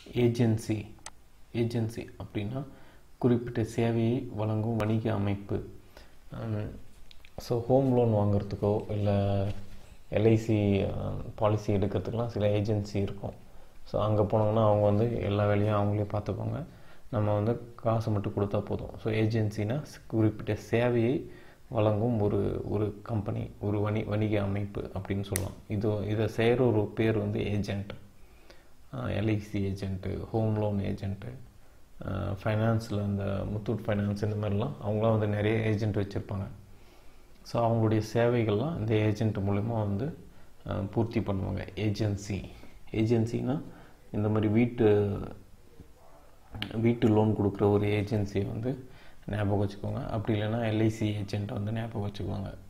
agency agency அப்படின்னா குறிப்பிட்ட சேவையை வழங்கும் வணிக அமைப்பு ஸோ ஹோம் லோன் வாங்குறதுக்கோ இல்லை எல்ஐசி பாலிசி எடுக்கிறதுக்கெலாம் சில ஏஜென்சி இருக்கும் ஸோ அங்கே போனோம்னா அவங்க வந்து எல்லா வேலையும் அவங்களே பார்த்துப்பாங்க நம்ம வந்து காசு மட்டும் கொடுத்தா போதும் ஸோ ஏஜென்சினா குறிப்பிட்ட சேவையை வழங்கும் ஒரு ஒரு கம்பெனி ஒரு வணி வணிக அமைப்பு அப்படின்னு சொல்லலாம் இது இதை செய்கிற ஒரு பேர் வந்து agent LIC agent home loan agent ஃபைனான்ஸில் இந்த முத்தூட் ஃபைனான்ஸ் இந்த மாதிரிலாம் அவங்களாம் வந்து நிறைய ஏஜென்ட் வச்சுருப்பாங்க ஸோ அவங்களுடைய சேவைகள்லாம் இந்த ஏஜென்ட் மூலிமா வந்து அஹ், பூர்த்தி பண்ணுவாங்க ஏஜென்சி ஏஜென்சினா இந்த மாதிரி வீட்டு வீட்டு லோன் கொடுக்குற ஒரு ஏஜென்சியை வந்து ஞாபகம் வச்சுக்கோங்க அப்படி இல்லைன்னா எல்ஐசி ஏஜென்ட்டை வந்து ஞாபகம் வச்சுக்கோங்க